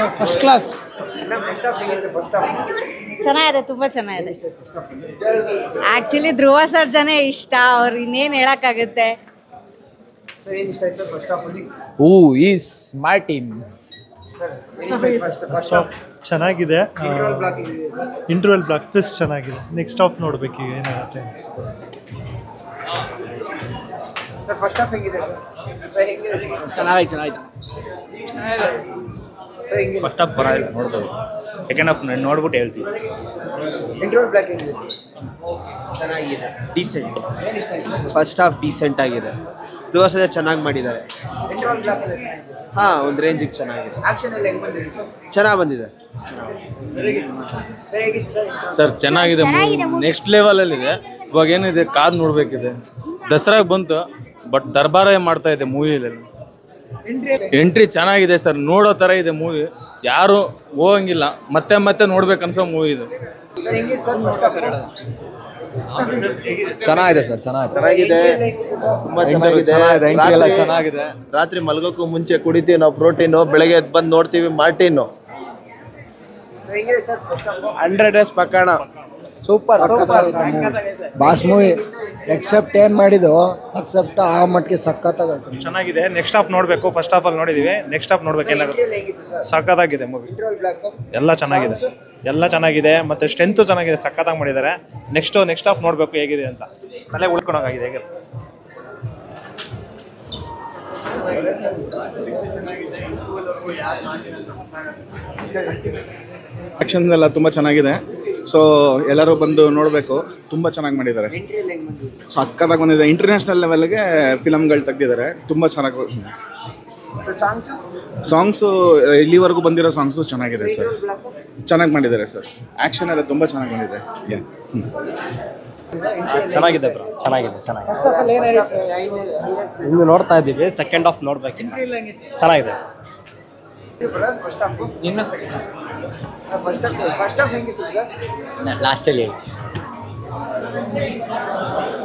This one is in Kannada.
ಫಸ್ಟ್ ಕ್ಲಾಸ್ ಫಸ್ಟ್ ಹಾಫ್ ಹೇಗಿದೆ ಫಸ್ಟ್ ಹಾಫ್ ಚೆನ್ನಾಗಿದೆ ತುಂಬ ಚೆನ್ನಾಗಿದೆ ಆ್ಯಕ್ಚುಲಿ ಧ್ರುವ ಸರ್ಜನೆ ಇಷ್ಟ ಅವ್ರು ಇನ್ನೇನು ಹೇಳೋಕ್ಕಾಗುತ್ತೆ ಸರ್ ಏನು ಇಷ್ಟ ಆಯ್ತು ಸರ್ ಫಸ್ಟ್ ಹಾಫಲ್ಲಿ ಹೂ ಈಸ್ ಮಾರ್ಟಿನ್ ಸರ್ ಏನು ಇಷ್ಟ ಆಯ್ತು ಫಸ್ಟ್ ಫಸ್ಟ್ ಹಾಫ್ ಚೆನ್ನಾಗಿದೆ ಇಂಟರ್ವಲ್ ಬ್ಲಾಕ್ ಇದೆ ಸರ್ ಇಂಟರ್ವೆಲ್ ಬ್ಲಾಕ್ ಟ್ವಿಸ್ಟ್ ಚೆನ್ನಾಗಿದೆ ನೆಕ್ಸ್ಟ್ ಆಫ್ ನೋಡ್ಬೇಕು ಈಗ ಏನಾಗುತ್ತೆ ಸರ್ ಫಸ್ಟ್ ಹಾಫ್ ಹೆಂಗಿದೆ ಸರ್ ಸರ್ ಹೆಂಗಿದೆ ಸರ್ ಚೆನ್ನಾಗಿ ಚೆನ್ನಾಗಿದೆ ಸರ್ ಹೆಂಗಿದೆ ಫಸ್ಟ್ ಹಾಫ್ ಪರವಾಗಿಲ್ಲ ನೋಡ್ಬೋದು ಸೆಕೆಂಡ್ ಹಾಫ್ ನೋಡ್ಬಿಟ್ಟು ಹೇಳ್ತೀವಿ ಇಂಟರ್ವಲ್ ಬ್ಲಾಕ್ ಹೆಂಗಿದೆ ಚೆನ್ನಾಗಿದೆ ಡೀಸೆಂಟ್ ಏನು ಇಷ್ಟ ಆಯ್ತು ಫಸ್ಟ್ ಹಾಫ್ ಡೀಸೆಂಟ್ ಆಗಿದೆ ದೋಸೆ ಚೆನ್ನಾಗಿ ಮಾಡಿದ್ದಾರೆ ಇಂಟರ್ವಲ್ ಬ್ಲಾಕ್ ಎಲ್ಲ ಚೆನ್ನಾಗಿದೆ ಸರ್ ಹಾಂ ಒಂದು ರೇಂಜಿಗೆ ಚೆನ್ನಾಗಿದೆ ಆಕ್ಷನ್ ಎಲ್ಲ ಹೆಂಗ್ ಬಂದಿದೆ ಸರ್ ಚೆನ್ನಾಗಿ ಬಂದಿದೆ ಸರ್ ಹೇಗಿತ್ತು ಸರ್ ಸರ್ ಚೆನ್ನಾಗಿದೆ ನೆಕ್ಸ್ಟ್ ಲೆವೆಲಲ್ಲಿದೆ ಇವಾಗ ಏನಿದೆ ಕಾದ್ ನೋಡ್ಬೇಕಿದೆ ದಸರಾಗೆ ಬಂತು ಬಟ್ ದರ್ಬಾರೇ ಮಾಡ್ತಾ ಇದೆ ಮೂವಿಯಲ್ಲಿ ಎಂಟ್ರಿ ಚೆನ್ನಾಗಿದೆ ಸರ್ ನೋಡೋ ಥರ ಇದೆ ಮೂವಿ ಯಾರು ಹೋಗಂಗಿಲ್ಲ ಮತ್ತೆ ಮತ್ತೆ ನೋಡ್ಬೇಕು ಅನ್ಸೋ ಮೂವಿ ಇದು ಸರ್ ಹೆಂಗಿದೆ ಸರ್ ಫಸ್ಟ್ ಹಾಫ್ ಚೆನ್ನಾಗಿದೆ ಸರ್ ಚೆನ್ನಾಗಿದೆ ಚೆನ್ನಾಗಿದೆ ತುಂಬಾ ಚೆನ್ನಾಗಿದೆ ಎಂಟ್ರಿ ಎಲ್ಲ ರಾತ್ರಿ- ಚೆನ್ನಾಗಿದೆ ರಾತ್ರಿ ಮಲಗೋಕ್ಕೂ ಮುಂಚೆ ಕುಡಿತೀವಿ ನಾವು ಪ್ರೋಟೀನು ಬೆಳಗ್ಗೆ ಎದ್ದು ಬಂದು ನೋಡ್ತೀವಿ ಮಾರ್ಟಿನು ಸರ್ ಹೆಂಗಿದೆ sir first half hundred days ಪಕ್ಕಣ ಸೂಪರ್ ಬಾಸ್ ಮೂವಿ ಎಕ್ಸೆಪ್ಟ್ ಏನು ಮಾಡಿದ್ದು ಅಕ್ಸೆಪ್ಟ್ ಆ ಮಟ್ಟಿಗೆ ಸಖತ್ತಾಗೈತೆ ಚೆನ್ನಾಗಿದೆ ನೆಕ್ಸ್ಟ್ ಹಾಫ್ ನೋಡಬೇಕು ಫಸ್ಟ್ ಹಾಫಲ್ಲಿ ನೋಡಿದ್ದೀವಿ ನೆಕ್ಸ್ಟ್ ಹಾಫ್ ನೋಡ್ಬೇಕು ಏನಾಗುತ್ತೆ ಎಲ್ಲ ಹೆಂಗಿತ್ತು ಸರ್ ಸಖತ್ತಾಗಿದೆ ಮೂವಿ ಇಂಟರ್ವಲ್ ಬ್ಲಾಕ್ ಎಲ್ಲ ಚೆನ್ನಾಗಿದೆ ಎಲ್ಲ ಚೆನ್ನಾಗಿದೆ ಮತ್ತೆ ಸ್ಟ್ರೆಂತು ಚೆನ್ನಾಗಿದೆ ಸಖತ್ತಾಗಿ ಮಾಡಿದ್ದಾರೆ ನೆಕ್ಸ್ಟ್ ನೆಕ್ಸ್ಟ್ ಹಾಫ್ ನೋಡಬೇಕು ಹೇಗಿದೆ ಅಂತ ತಲೆ ಉಳ್ಕೊಂಡೋಗಾಗಿದೆ ಹೇಗೆ ಆಕ್ಷನ್ ಎಲ್ಲ ತುಂಬ ಚೆನ್ನಾಗಿದೆ ಸೊ ಎಲ್ಲರೂ ಬಂದು ನೋಡಬೇಕು ತುಂಬ ಚೆನ್ನಾಗಿ ಮಾಡಿದ್ದಾರೆ ಎಂಟ್ರಿ ಎಲ್ಲ ಹೆಂಗ್ ಬಂದಿದೆ ಸರ್ ಸಕ್ಕತ್ತಾಗಿ ಬಂದಿದೆ ಇಂಟರ್ನ್ಯಾಷನಲ್ ಲೆವೆಲ್ಗೆ ಫಿಲಮ್ಗಳು ತೆಗ್ದಿದ್ದಾರೆ ತುಂಬ ಚೆನ್ನಾಗಿ ಸರ್ ಸಾಂಗ್ಸ್ ಸಾಂಗ್ಸು ಇಲ್ಲಿವರೆಗೂ ಬಂದಿರೋ ಸಾಂಗ್ಸು ಚೆನ್ನಾಗಿದೆ ಸರ್ ಇಂಟರ್ವಲ್ ಬ್ಲಾಕ್ ಚೆನ್ನಾಗಿ ಮಾಡಿದ್ದಾರೆ ಸರ್ ಆ್ಯಕ್ಷನ್ ಎಲ್ಲ ತುಂಬ ಚೆನ್ನಾಗಿ ಬಂದಿದೆ Yeah. ಹ್ಮ್. ಚೆನ್ನಾಗಿದೆ ಬ್ರೋ ಚೆನ್ನಾಗಿದೆ ಚೆನ್ನಾಗಿದೆ ಫಸ್ಟ್ ಹಾಫ್ ಅಲ್ಲಿ ಏನು ಹೈಲೈಟ್ಸ್ ಇನ್ನು ನೋಡ್ತಾ ಇದ್ದೀವಿ ಸೆಕೆಂಡ್ ಹಾಫ್ ನೋಡ್ಬೇಕಿಲ್ಲ ಚೆನ್ನಾಗಿದೆ ಫಸ್ಟ್ ಹಾಫ್ ಇನ್ನು ಫಸ್ಟ್ ಹಾಫ್ ಫಸ್ಟ್ ಹಾಫ್ ಹೆಂಗಿತ್ತು ಸರ್ ಲಾಸ್ಟಲ್ಲಿ ಹೇಳ್ತೀವಿ